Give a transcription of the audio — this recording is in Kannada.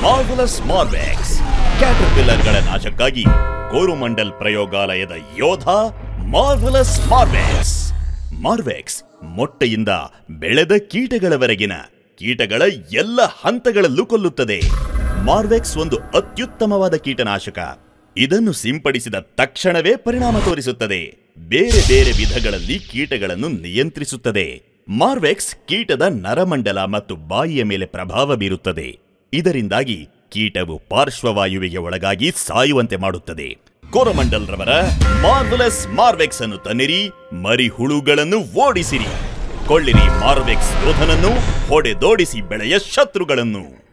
ಮಾರ್ವಲಸ್ ಮಾರ್ವೆಕ್ಸ್ ಕ್ಯಾಟರ್ಪಿಲ್ಲರ್ಗಳ ನಾಶಕ್ಕಾಗಿ ಕೋರುಮಂಡಲ್ ಪ್ರಯೋಗಾಲಯದ ಯೋಧ ಮಾರ್ವಲಸ್ ಮಾರ್ವೆಕ್ಸ್ ಮಾರ್ವೆಕ್ಸ್ ಮೊಟ್ಟೆಯಿಂದ ಬೆಳೆದ ಕೀಟಗಳವರೆಗಿನ ಕೀಟಗಳ ಎಲ್ಲ ಹಂತಗಳಲ್ಲೂ ಕೊಲ್ಲುತ್ತದೆ ಮಾರ್ವೆಕ್ಸ್ ಒಂದು ಅತ್ಯುತ್ತಮವಾದ ಕೀಟನಾಶಕ ಇದನ್ನು ಸಿಂಪಡಿಸಿದ ತಕ್ಷಣವೇ ಪರಿಣಾಮ ತೋರಿಸುತ್ತದೆ ಬೇರೆ ಬೇರೆ ವಿಧಗಳಲ್ಲಿ ಕೀಟಗಳನ್ನು ನಿಯಂತ್ರಿಸುತ್ತದೆ ಮಾರ್ವೆಕ್ಸ್ ಕೀಟದ ನರಮಂಡಲ ಮತ್ತು ಬಾಯಿಯ ಮೇಲೆ ಪ್ರಭಾವ ಬೀರುತ್ತದೆ ಇದರಿಂದಾಗಿ ಕೀಟವು ಪಾರ್ಶ್ವವಾಯುವಿಗೆ ಒಳಗಾಗಿ ಸಾಯುವಂತೆ ಮಾಡುತ್ತದೆ ಕೋರಮಂಡಲ್ ರವರ ಮಾರ್ವಲಸ್ ಮಾರ್ವೆಕ್ಸ್ ಅನ್ನು ತನ್ನಿರಿ ಮರಿ ಹುಳುಗಳನ್ನು ಓಡಿಸಿರಿ ಕೊಳ್ಳಿರಿ ಮಾರ್ವೆಕ್ಸ್ ಯೋಧನನ್ನು ಹೊಡೆದೋಡಿಸಿ ಬೆಳೆಯ ಶತ್ರುಗಳನ್ನು